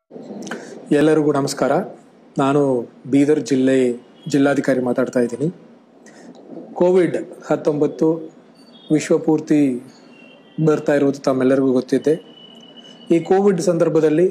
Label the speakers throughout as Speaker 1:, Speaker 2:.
Speaker 1: ಎಲ್ಲರಿಗೂ ನಮಸ್ಕಾರ ನಾನು ಬೀದರ್ ಜಿಲ್ಲೆ ಜಿಲ್ಲಾಧಿಕಾರಿ ಮಾತಾಡ್ತಾ ಇದ್ದೀನಿ ಕೋವಿಡ್ ಹತ್ತೊಂಬತ್ತು ವಿಶ್ವಪೂರ್ತಿ ಬರ್ತಾ ಇರುವುದು ತಮ್ಮೆಲ್ಲರಿಗೂ ಗೊತ್ತಿದೆ ಈ ಕೋವಿಡ್ ಸಂದರ್ಭದಲ್ಲಿ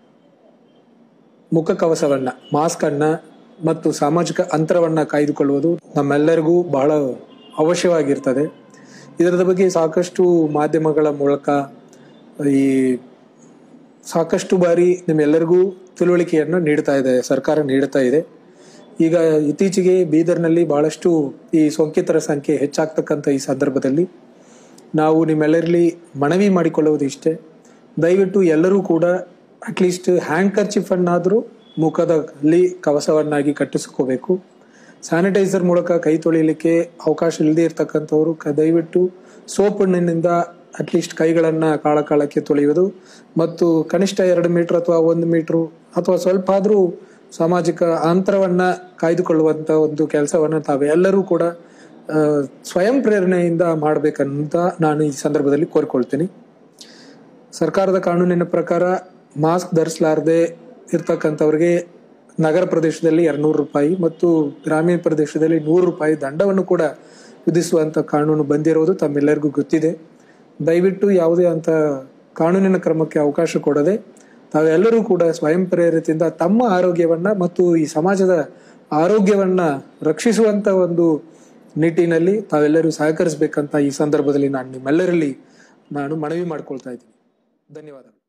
Speaker 1: ಮುಖಕವಸವನ್ನು ಮಾಸ್ಕನ್ನು ಮತ್ತು ಸಾಮಾಜಿಕ ಅಂತರವನ್ನು ಕಾಯ್ದುಕೊಳ್ಳುವುದು ನಮ್ಮೆಲ್ಲರಿಗೂ ಬಹಳ ಅವಶ್ಯವಾಗಿರ್ತದೆ ಇದರದ ಬಗ್ಗೆ ಸಾಕಷ್ಟು ಮಾಧ್ಯಮಗಳ ಮೂಲಕ ಈ ಸಾಕಷ್ಟು ಬಾರಿ ನಿಮ್ಮೆಲ್ಲರಿಗೂ ತಿಳುವಳಿಕೆಯನ್ನು ನೀಡ್ತಾ ಇದೆ ಸರ್ಕಾರ ನೀಡ್ತಾ ಇದೆ ಈಗ ಇತ್ತೀಚೆಗೆ ಬೀದರ್ನಲ್ಲಿ ಬಹಳಷ್ಟು ಈ ಸೋಂಕಿತರ ಸಂಖ್ಯೆ ಹೆಚ್ಚಾಗ್ತಕ್ಕಂಥ ಈ ಸಂದರ್ಭದಲ್ಲಿ ನಾವು ನಿಮ್ಮೆಲ್ಲರಲ್ಲಿ ಮನವಿ ಮಾಡಿಕೊಳ್ಳುವುದು ಇಷ್ಟೇ ದಯವಿಟ್ಟು ಎಲ್ಲರೂ ಕೂಡ ಅಟ್ಲೀಸ್ಟ್ ಹ್ಯಾಂಡ್ ಕರ್ಚಿಫನ್ನಾದರೂ ಮುಖದಲ್ಲಿ ಕವಸವನ್ನಾಗಿ ಕಟ್ಟಿಸ್ಕೋಬೇಕು ಸ್ಯಾನಿಟೈಸರ್ ಮೂಲಕ ಕೈ ತೊಳಿಲಿಕ್ಕೆ ಅವಕಾಶ ಇಲ್ಲದೆ ಇರತಕ್ಕಂಥವ್ರು ಕ ದಯವಿಟ್ಟು ಸೋಪಣ್ಣಿನಿಂದ ಅಟ್ಲೀಸ್ಟ್ ಕೈಗಳನ್ನು ಕಾಳ ಕಾಳಕ್ಕೆ ತೊಳೆಯುವುದು ಮತ್ತು ಕನಿಷ್ಠ ಎರಡು ಮೀಟರ್ ಅಥವಾ ಒಂದು ಮೀಟ್ರು ಅಥವಾ ಸ್ವಲ್ಪ ಆದರೂ ಸಾಮಾಜಿಕ ಅಂತರವನ್ನು ಕಾಯ್ದುಕೊಳ್ಳುವಂಥ ಒಂದು ಕೆಲಸವನ್ನು ತಾವೆಲ್ಲರೂ ಕೂಡ ಆ, ಸ್ವಯಂ ಪ್ರೇರಣೆಯಿಂದ ಮಾಡಬೇಕಂತ ನಾನು ಈ ಸಂದರ್ಭದಲ್ಲಿ ಕೋರಿಕೊಳ್ತೀನಿ ಸರ್ಕಾರದ ಕಾನೂನಿನ ಪ್ರಕಾರ ಮಾಸ್ಕ್ ಧರಿಸಲಾರದೆ ಇರ್ತಕ್ಕಂಥವ್ರಿಗೆ ನಗರ ಪ್ರದೇಶದಲ್ಲಿ ಎರಡ್ನೂರು ರೂಪಾಯಿ ಮತ್ತು ಗ್ರಾಮೀಣ ಪ್ರದೇಶದಲ್ಲಿ ನೂರು ರೂಪಾಯಿ ದಂಡವನ್ನು ಕೂಡ ವಿಧಿಸುವಂತ ಕಾನೂನು ಬಂದಿರೋದು ತಮ್ಮೆಲ್ಲರಿಗೂ ಗೊತ್ತಿದೆ ದಯವಿಟ್ಟು ಯಾವುದೇ ಅಂತ ಕಾನೂನಿನ ಕ್ರಮಕ್ಕೆ ಅವಕಾಶ ಕೊಡದೆ ತಾವೆಲ್ಲರೂ ಕೂಡ ಸ್ವಯಂ ಪ್ರೇರಿತದಿಂದ ತಮ್ಮ ಆರೋಗ್ಯವನ್ನ ಮತ್ತು ಈ ಸಮಾಜದ ಆರೋಗ್ಯವನ್ನ ರಕ್ಷಿಸುವಂತ ಒಂದು ನಿಟ್ಟಿನಲ್ಲಿ ತಾವೆಲ್ಲರೂ ಸಹಕರಿಸಬೇಕಂತ ಈ ಸಂದರ್ಭದಲ್ಲಿ ನಾನು ನಿಮ್ಮೆಲ್ಲರಲ್ಲಿ ನಾನು ಮನವಿ ಮಾಡ್ಕೊಳ್ತಾ ಇದ್ದೀನಿ ಧನ್ಯವಾದಗಳು